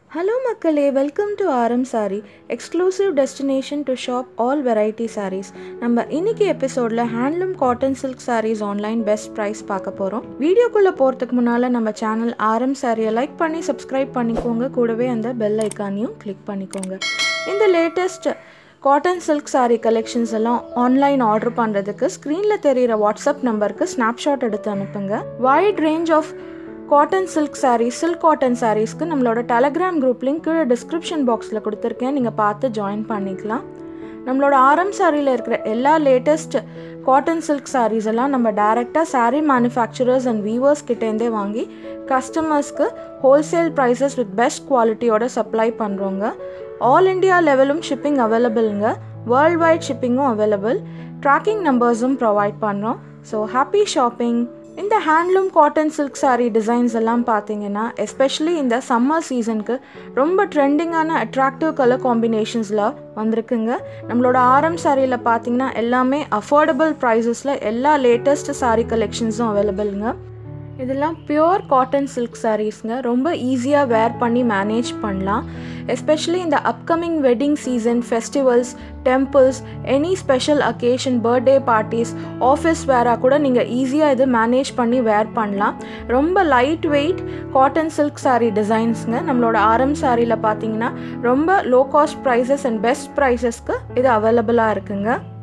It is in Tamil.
ஹலோ மக்களே welcome to Aaram sari exclusive destination to shop all variety sarees நம்ம இன்னைக்கு எபிசோடில் handloom cotton silk sarees online best price பார்க்க போகிறோம் வீடியோக்குள்ளே போகிறதுக்கு முன்னால் நம்ம சேனல் ஆரம் சாரியை லைக் பண்ணி சப்ஸ்கிரைப் பண்ணிக்கோங்க கூடவே அந்த பெல் ஐக்கானையும் கிளிக் பண்ணிக்கோங்க இந்த latest cotton silk saree collections எல்லாம் ஆன்லைன் ஆர்டர் பண்ணுறதுக்கு ஸ்க்ரீனில் தெரிகிற வாட்ஸ்அப் நம்பருக்கு ஸ்னாப்ஷாட் எடுத்து அனுப்புங்க wide range of cotton silk sarees silk cotton சாரீஸ்க்கு நம்மளோட டெலகிராம் குரூப் லிங்க் கீழே டிஸ்கிரிப்ஷன் பாக்ஸில் கொடுத்துருக்கேன் நீங்கள் பார்த்து ஜாயின் பண்ணிக்கலாம் நம்மளோட ஆரம் சாரியில் இருக்கிற எல்லா லேட்டஸ்ட் காட்டன் சில்க் sarees எல்லாம் நம்ம டேரெக்டாக saree மேனுஃபேக்சரர்ஸ் அண்ட் வீவர்ஸ் கிட்டேருந்தே வாங்கி கஸ்டமர்ஸ்க்கு ஹோல்சேல் ப்ரைஸஸ் வித் பெஸ்ட் குவாலிட்டியோட சப்ளை பண்ணுறோங்க ஆல் இண்டியா லெவலும் ஷிப்பிங் அவைலபிள்ங்க வேர்ல்ட் வைட் ஷிப்பிங்கும் அவைலபிள் ட்ராக்கிங் நம்பர்ஸும் ப்ரொவைட் பண்ணுறோம் ஸோ ஹாப்பி ஷாப்பிங் இந்த handloom cotton silk saree designs எல்லாம் பார்த்தீங்கன்னா எஸ்பெஷலி இந்த சம்மர் சீசனுக்கு ரொம்ப ட்ரெண்டிங்கான அட்ராக்டிவ் கலர் காம்பினேஷன்ஸில் வந்திருக்குங்க நம்மளோட ஆரம் சாரியில் பார்த்தீங்கன்னா எல்லாமே அஃபோர்டபுள் ப்ரைஸஸில் எல்லா லேட்டஸ்ட் saree கலெக்ஷன்ஸும் அவைலபிள்ங்க இதெல்லாம் பியோர் காட்டன் சில்க் சாரீஸ்ங்க ரொம்ப ஈஸியாக வேர் பண்ணி மேனேஜ் பண்ணலாம் எஸ்பெஷலி இந்த upcoming wedding season festivals temples any special occasion birthday parties office வேராக கூட நீங்கள் ஈஸியாக இது மேனேஜ் பண்ணி வேர் பண்ணலாம் ரொம்ப light weight cotton silk saree டிசைன்ஸுங்க நம்மளோட ஆரம் சாரியில் பார்த்தீங்கன்னா ரொம்ப low cost prices and best ப்ரைஸஸ்க்கு இது அவைலபிளாக இருக்குங்க